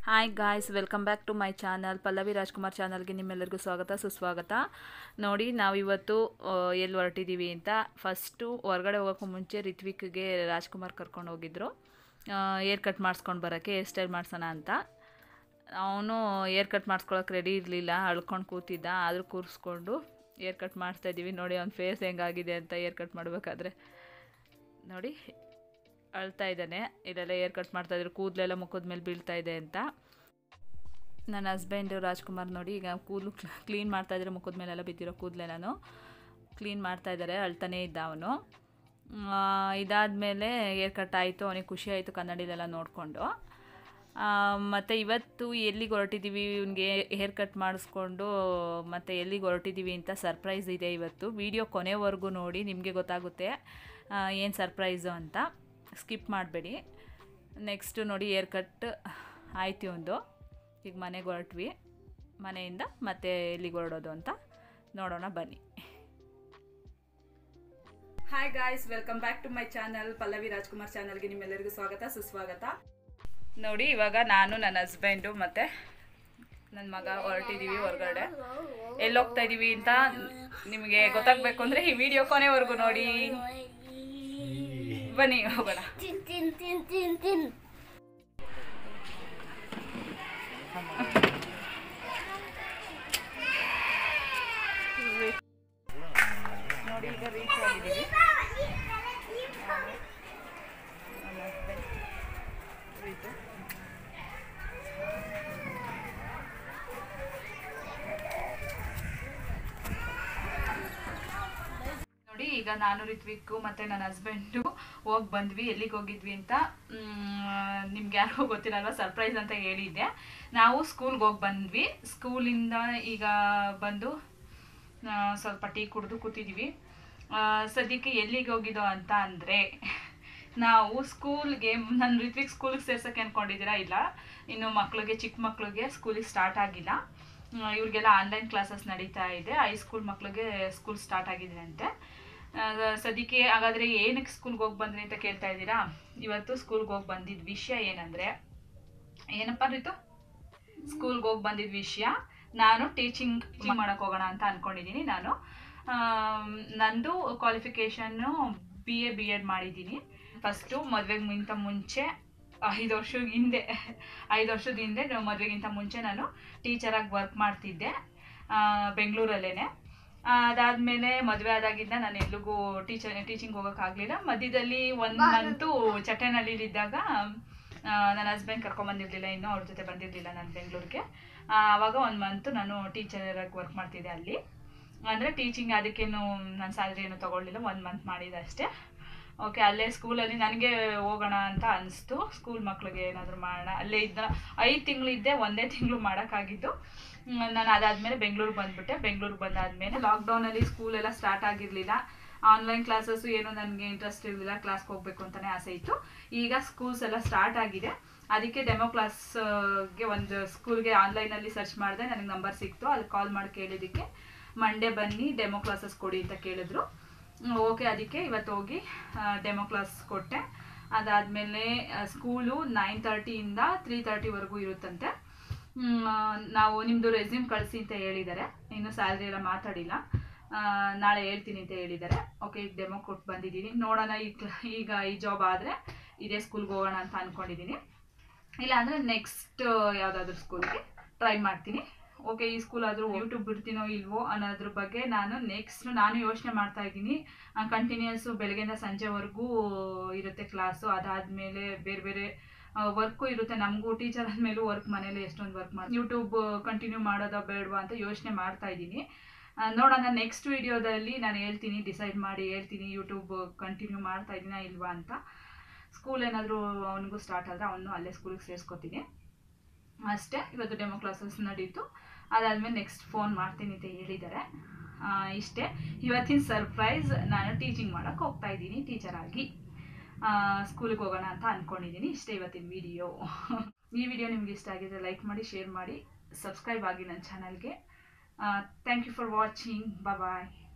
hi guys welcome back to my channel Pallavi Rajkumar ಚಾನಲ್ಗೆ ನಿಮ್ಮೆಲ್ಲರಿಗೂ ಸ್ವಾಗತ ಸುಸ್ವಾಗತ ನೋಡಿ ನಾವಿವತ್ತು ಆ, ಎಲ್ಲಿ ಹೊರಟಿದ್ದೀವಿ ಅಂತ ಫಸ್ಟು ಹೊರಗಡೆ ಹೋಗೋಕ್ಕೂ ಮುಂಚೆ ರಿತ್ವಿಕ್ಗೆ ರಾಜ್ಕುಮಾರ್ ಕರ್ಕೊಂಡು ಹೋಗಿದ್ರು ಏರ್ ಕಟ್ ಮಾಡಿಸ್ಕೊಂಡು ಬರೋಕ್ಕೆ ಹೇರ್ ಸ್ಟೈಲ್ ಮಾಡ್ಸೋಣ ಅಂತ ಅವನು ಏರ್ ಕಟ್ ಮಾಡಿಸ್ಕೊಳಕ್ಕೆ ರೆಡಿ ಇರಲಿಲ್ಲ ಅಳ್ಕೊಂಡು ಕೂತಿದ್ದ ಆದರೂ ಕೂರಿಸ್ಕೊಂಡು ಏರ್ ಕಟ್ ಮಾಡಿಸ್ತಾ ಇದ್ದೀವಿ ನೋಡಿ ಅವ್ನ ಫೇಸ್ ಹೆಂಗಾಗಿದೆ ಅಂತ ಏರ್ ಕಟ್ ಮಾಡಬೇಕಾದ್ರೆ ನೋಡಿ ಅಳ್ತಾ ಇದ್ದಾನೆ ಇಲ್ಲೆಲ್ಲ ಏರ್ ಕಟ್ ಮಾಡ್ತಾ ಇದ್ರು ಕೂದಲೆಲ್ಲ ಮುಖದ ಮೇಲೆ ಬೀಳ್ತಾ ಇದೆ ಅಂತ ನನ್ನ ಹಸ್ಬೆಂಡು ರಾಜ್ಕುಮಾರ್ ನೋಡಿ ಈಗ ಕೂದಲು ಕ್ಲೀನ್ ಮಾಡ್ತಾ ಇದ್ದಾರೆ ಮುಖದ ಮೇಲೆಲ್ಲ ಬಿದ್ದಿರೋ ಕೂದಲೆಲ್ಲನೂ ಕ್ಲೀನ್ ಮಾಡ್ತಾ ಇದ್ದಾರೆ ಅಳ್ತಾನೇ ಇದ್ದ ಅವನು ಇದಾದಮೇಲೆ ಏರ್ ಕಟ್ ಆಯಿತು ಅವನಿಗೆ ಖುಷಿ ಆಯಿತು ಕನ್ನಡಿಲೆಲ್ಲ ನೋಡಿಕೊಂಡು ಮತ್ತು ಇವತ್ತು ಎಲ್ಲಿಗೆ ಹೊರಟಿದ್ದೀವಿ ಇವನಿಗೆ ಹೇರ್ ಕಟ್ ಮಾಡಿಸ್ಕೊಂಡು ಮತ್ತು ಎಲ್ಲಿಗೆ ಹೊರಟಿದ್ದೀವಿ ಅಂತ ಸರ್ಪ್ರೈಸ್ ಇದೆ ಇವತ್ತು ವಿಡಿಯೋ ಕೊನೆವರೆಗೂ ನೋಡಿ ನಿಮಗೆ ಗೊತ್ತಾಗುತ್ತೆ ಏನು ಸರ್ಪ್ರೈಸು ಅಂತ ಸ್ಕಿಪ್ ಮಾಡಬೇಡಿ ನೆಕ್ಸ್ಟು ನೋಡಿ ಏರ್ ಕಟ್ ಆಯ್ತು ಒಂದು ಈಗ ಮನೆಗೆ ಹೊರಟ್ವಿ ಮನೆಯಿಂದ ಮತ್ತೆ ಎಲ್ಲಿಗೆ ಹೊರಡೋದು ಅಂತ ನೋಡೋಣ ಬನ್ನಿ hi guys welcome back to my channel Pallavi Rajkumar ಚಾನಲ್ಗೆ ನಿಮ್ಮೆಲ್ಲರಿಗೂ ಸ್ವಾಗತ ಸುಸ್ವಾಗತ ನೋಡಿ ಇವಾಗ ನಾನು ನನ್ನ ಹಸ್ಬೆಂಡು ಮತ್ತು ನನ್ನ ಮಗ ಹೊರಟಿದ್ದೀವಿ ಹೊರಗಡೆ ಎಲ್ಲಿ ಹೋಗ್ತಾ ಇದ್ದೀವಿ ಅಂತ ನಿಮಗೆ ಗೊತ್ತಾಗಬೇಕು ಅಂದರೆ ಈ ವಿಡಿಯೋ ಕೊನೆವರೆಗೂ ನೋಡಿ ಬನ್ನಿ ಹೋಗೋಣ ತಿನ್ ತಿನ್ ತಿನ್ ತಿನ್ ತಿನ್ ನೋಡಿ ಈಗ ರೀಚ್ ಆಗಿದ್ದೀವಿ ರೀಚು ನೋಡಿ ಈಗ ನಾನು ರಿತ್ವಿಕ್ಕು ಮತ್ತು ನನ್ನ ಹಸ್ಬೆಂಡು ಹೋಗಿ ಬಂದ್ವಿ ಎಲ್ಲಿಗೆ ಹೋಗಿದ್ವಿ ಅಂತ ನಿಮ್ಗೆ ಯಾರಿಗೂ ಗೊತ್ತಿರಲ್ವ ಸರ್ಪ್ರೈಸ್ ಅಂತ ಹೇಳಿದ್ದೆ ನಾವು ಸ್ಕೂಲ್ಗೆ ಹೋಗಿ ಬಂದ್ವಿ ಸ್ಕೂಲಿಂದ ಈಗ ಬಂದು ಆ, ಸ್ವಲ್ಪ ಟೀ ಕುಡಿದು ಕೂತಿದ್ದೀವಿ ಆ, ಸದ್ಯಕ್ಕೆ ಎಲ್ಲಿಗೆ ಹೋಗಿದ್ದೋ ಅಂತ ಅಂದರೆ ನಾವು ಸ್ಕೂಲ್ಗೆ ನನ್ನ ರಿತ್ವಿಕ್ ಸ್ಕೂಲ್ಗೆ ಸೇರ್ಸೋಕ್ಕೆ ಅಂದ್ಕೊಂಡಿದ್ದೀರಾ ಇಲ್ಲ ಇನ್ನು ಮಕ್ಕಳಿಗೆ ಚಿಕ್ಕ ಮಕ್ಕಳಿಗೆ ಸ್ಕೂಲಿಗೆ ಸ್ಟಾರ್ಟ್ ಆಗಿಲ್ಲ ಆ, ಇವ್ರಿಗೆಲ್ಲ ಆನ್ಲೈನ್ ಕ್ಲಾಸಸ್ ನಡೀತಾ ಇದೆ ಹೈಸ್ಕೂಲ್ ಮಕ್ಕಳಿಗೆ ಸ್ಕೂಲ್ ಸ್ಟಾರ್ಟ್ ಆಗಿದೆ ಅಂತೆ ಆ, ಸದ್ಯಕ್ಕೆ ಹಾಗಾದರೆ ಏನಕ್ಕೆ ಸ್ಕೂಲ್ಗೆ ಹೋಗಿ ಬಂದ್ರಿ ಅಂತ ಕೇಳ್ತಾ ಇದ್ದೀರಾ ಇವತ್ತು ಸ್ಕೂಲ್ಗೆ ಹೋಗಿ ಬಂದಿದ್ದ ವಿಷಯ ಏನಂದರೆ ಏನಪ್ಪ ರೀತು ಸ್ಕೂಲ್ಗೆ ಹೋಗಿ ಬಂದಿದ್ದ ವಿಷಯ ನಾನು ಟೀಚಿಂಗ್ ಮಾಡಕ್ಕೆ ಹೋಗೋಣ ಅಂತ ಅಂದ್ಕೊಂಡಿದ್ದೀನಿ ನಾನು ಆಮ್, ನಂದು ಕ್ವಾಲಿಫಿಕೇಷನ್ನು ಬಿ ಎ ಬಿ ಎಡ್ ಮಾಡಿದ್ದೀನಿ ಫಸ್ಟು ಮದುವೆಗಿಂತ ಮುಂಚೆ ಐದು ವರ್ಷದ ಹಿಂದೆ ಐದು ವರ್ಷದ ಹಿಂದೆ ಮದುವೆಗಿಂತ ಮುಂಚೆ ನಾನು ಟೀಚರಾಗಿ ವರ್ಕ್ ಮಾಡ್ತಿದ್ದೆ ಬೆಂಗಳೂರಲ್ಲೇ ಅದಾದಮೇಲೆ ಮದುವೆ ಆದಾಗಿಂದ ನಾನು ಎಲ್ಲಿಗೂ ಟೀಚರ್ ಟೀಚಿಂಗ್ ಹೋಗೋಕ್ಕಾಗಲಿಲ್ಲ ಮಧ್ಯದಲ್ಲಿ ಒಂದು ಮಂತು ಚಟ್ಟೆನಳ್ಳಿಲಿದ್ದಾಗ ಆ, ನನ್ನ ಹಸ್ಬೆಂಡ್ ಕರ್ಕೊಂಬಂದಿರಲಿಲ್ಲ ಇನ್ನೂ ಅವ್ರ ಜೊತೆ ಬಂದಿರಲಿಲ್ಲ ನಾನು ಬೆಂಗಳೂರಿಗೆ ಆವಾಗ ಒಂದು ಮಂತು ನಾನು ಟೀಚರಾಗಿ ವರ್ಕ್ ಮಾಡ್ತಿದ್ದೆ ಅಲ್ಲಿ ಅಂದರೆ ಟೀಚಿಂಗ್ ಅದಕ್ಕೇನು ನಾನು ಸ್ಯಾಲ್ರಿ ಏನು ತೊಗೊಳ್ಳಿಲ್ಲ ಒಂದು ಮಂತ್ ಮಾಡಿದೆ ಅಷ್ಟೇ ಓಕೆ ಅಲ್ಲೇ ಸ್ಕೂಲಲ್ಲಿ ನನಗೆ ಹೋಗೋಣ ಅಂತ ಅನಿಸ್ತು ಸ್ಕೂಲ್ ಮಕ್ಳಿಗೆ ಏನಾದರೂ ಮಾಡೋಣ ಅಲ್ಲೇ ಇದ್ದ ಐದು ತಿಂಗಳಿದ್ದೆ ಒಂದೇ ತಿಂಗಳು ಮಾಡೋಕ್ಕಾಗಿದ್ದು ಹ್ಮ್, ನಾನು ಅದಾದಮೇಲೆ ಬೆಂಗಳೂರಿಗೆ ಬಂದುಬಿಟ್ಟೆ ಬೆಂಗಳೂರಿಗೆ ಬಂದಾದಮೇಲೆ ಲಾಕ್ಡೌನಲ್ಲಿ ಸ್ಕೂಲೆಲ್ಲ ಸ್ಟಾರ್ಟ್ ಆಗಿರಲಿಲ್ಲ ಆನ್ಲೈನ್ ಕ್ಲಾಸಸ್ಸು ಏನೋ ನನಗೆ ಇಂಟ್ರೆಸ್ಟ್ ಇರಲಿಲ್ಲ ಕ್ಲಾಸ್ಗೆ ಹೋಗಬೇಕು ಅಂತಲೇ ಆಸೆ ಇತ್ತು ಈಗ ಸ್ಕೂಲ್ಸ್ ಎಲ್ಲ ಸ್ಟಾರ್ಟ್ ಆಗಿದೆ ಅದಕ್ಕೆ ಡೆಮೋ ಕ್ಲಾಸ್ಗೆ ಒಂದು ಸ್ಕೂಲ್ಗೆ ಆನ್ಲೈನಲ್ಲಿ ಸರ್ಚ್ ಮಾಡಿದೆ ನನಗೆ ನಂಬರ್ ಸಿಕ್ತು ಅಲ್ಲಿ ಕಾಲ್ ಮಾಡಿ ಕೇಳಿದ್ದಕ್ಕೆ ಮಂಡೇ ಬನ್ನಿ ಡೆಮೋ ಕ್ಲಾಸಸ್ ಕೊಡಿ ಅಂತ ಕೇಳಿದ್ರು ಓಕೆ ಅದಕ್ಕೆ ಇವತ್ತು ಹೋಗಿ ಡೆಮೋ ಕ್ಲಾಸ್ ಕೊಟ್ಟೆ ಅದಾದಮೇಲೆ ಸ್ಕೂಲು ನೈನ್ ತರ್ಟಿಯಿಂದ ತ್ರೀ ತರ್ಟಿವರೆಗೂ ಇರುತ್ತಂತೆ ಹ್ಮ್, ಆ, ನಾವು ನಿಮ್ಮದು ರೆಸ್ಯೂಮ್ ಕಳಿಸಿ ಅಂತ ಹೇಳಿದ್ದಾರೆ ಇನ್ನು ಸ್ಯಾಲ್ರಿ ಎಲ್ಲ ಮಾತಾಡಿಲ್ಲ ಆ, ನಾಳೆ ಹೇಳ್ತೀನಿ ಅಂತ ಹೇಳಿದ್ದಾರೆ ಓಕೆ ಈಗ ಡೆಮೋ ಕೊಟ್ಟು ಬಂದಿದ್ದೀನಿ ನೋಡೋಣ ಈಗ ಈಗ ಈ ಜಾಬ್ ಆದರೆ ಇದೇ ಸ್ಕೂಲ್ಗೆ ಹೋಗೋಣ ಅಂತ ಅಂದ್ಕೊಂಡಿದ್ದೀನಿ ಇಲ್ಲಾಂದರೆ ನೆಕ್ಸ್ಟ್ ಯಾವುದಾದ್ರೂ ಸ್ಕೂಲ್ಗೆ ಟ್ರೈ ಮಾಡ್ತೀನಿ ಓಕೆ ಈ ಸ್ಕೂಲ್ ಆದರೂ ಯೂಟ್ಯೂಬ್ ಬಿಡ್ತೀನೋ ಇಲ್ವೋ ಅನ್ನೋದ್ರ ಬಗ್ಗೆ ನಾನು ನೆಕ್ಸ್ಟ್ ನಾನು ಯೋಚನೆ ಮಾಡ್ತಾ ಇದ್ದೀನಿ ಕಂಟಿನ್ಯೂಸು ಬೆಳಗ್ಗೆಯಿಂದ ಸಂಜೆವರೆಗೂ ಇರುತ್ತೆ ಕ್ಲಾಸು ಅದಾದಮೇಲೆ ಬೇರೆ ಬೇರೆ ವರ್ಕು ಇರುತ್ತೆ ನಮಗೂ ಟೀಚರ್ ಆದಮೇಲೂ ವರ್ಕ್ ಮನೇಲಿ ಎಷ್ಟೊಂದು ವರ್ಕ್ ಮಾಡಿ ಯೂಟ್ಯೂಬ್ ಕಂಟಿನ್ಯೂ ಮಾಡೋದಾ ಬೇಡವಾ ಅಂತ ಯೋಚನೆ ಮಾಡ್ತಾ ಇದ್ದೀನಿ ಆ, ನೋಡೋಣ ನೆಕ್ಸ್ಟ್ ವಿಡಿಯೋದಲ್ಲಿ ನಾನು ಹೇಳ್ತೀನಿ ಡಿಸೈಡ್ ಮಾಡಿ ಹೇಳ್ತೀನಿ ಯೂಟ್ಯೂಬ್ ಕಂಟಿನ್ಯೂ ಮಾಡ್ತಾ ಇದ್ದೀನಾ ಇಲ್ವಾ ಅಂತ ಸ್ಕೂಲ್ ಏನಾದರೂ ಅವನಿಗೂ ಸ್ಟಾರ್ಟ್ ಆದರೆ ಅವನು ಅಲ್ಲೇ ಸ್ಕೂಲಿಗೆ ಸೇರಿಸ್ಕೊತೀನಿ ಅಷ್ಟೇ ಇವತ್ತು ಡೆಮೋ ಕ್ಲಾಸಸ್ ನಡೀತು ಅದಾದಮೇಲೆ ನೆಕ್ಸ್ಟ್ ಫೋನ್ ಮಾಡ್ತೀನಿ ಅಂತ ಹೇಳಿದ್ದಾರೆ ಆ, ಇಷ್ಟೇ ಇವತ್ತಿನ ಸರ್ಪ್ರೈಸ್ ನಾನು ಟೀಚಿಂಗ್ ಮಾಡೋಕ್ಕೆ ಹೋಗ್ತಾ ಇದ್ದೀನಿ ಟೀಚರಾಗಿ ಸ್ಕೂಲಿಗೆ ಹೋಗೋಣ ಅಂತ ಅಂದ್ಕೊಂಡಿದ್ದೀನಿ ಇಷ್ಟೇ ಇವತ್ತಿನ ವಿಡಿಯೋ ಈ ವಿಡಿಯೋ ನಿಮ್ಗೆ ಇಷ್ಟ ಆಗಿದ್ರೆ ಲೈಕ್ ಮಾಡಿ ಶೇರ್ ಮಾಡಿ ಸಬ್ಸ್ಕ್ರೈಬ್ ಆಗಿ ನನ್ನ ಚಾನಲ್ಗೆ thank you for watching bye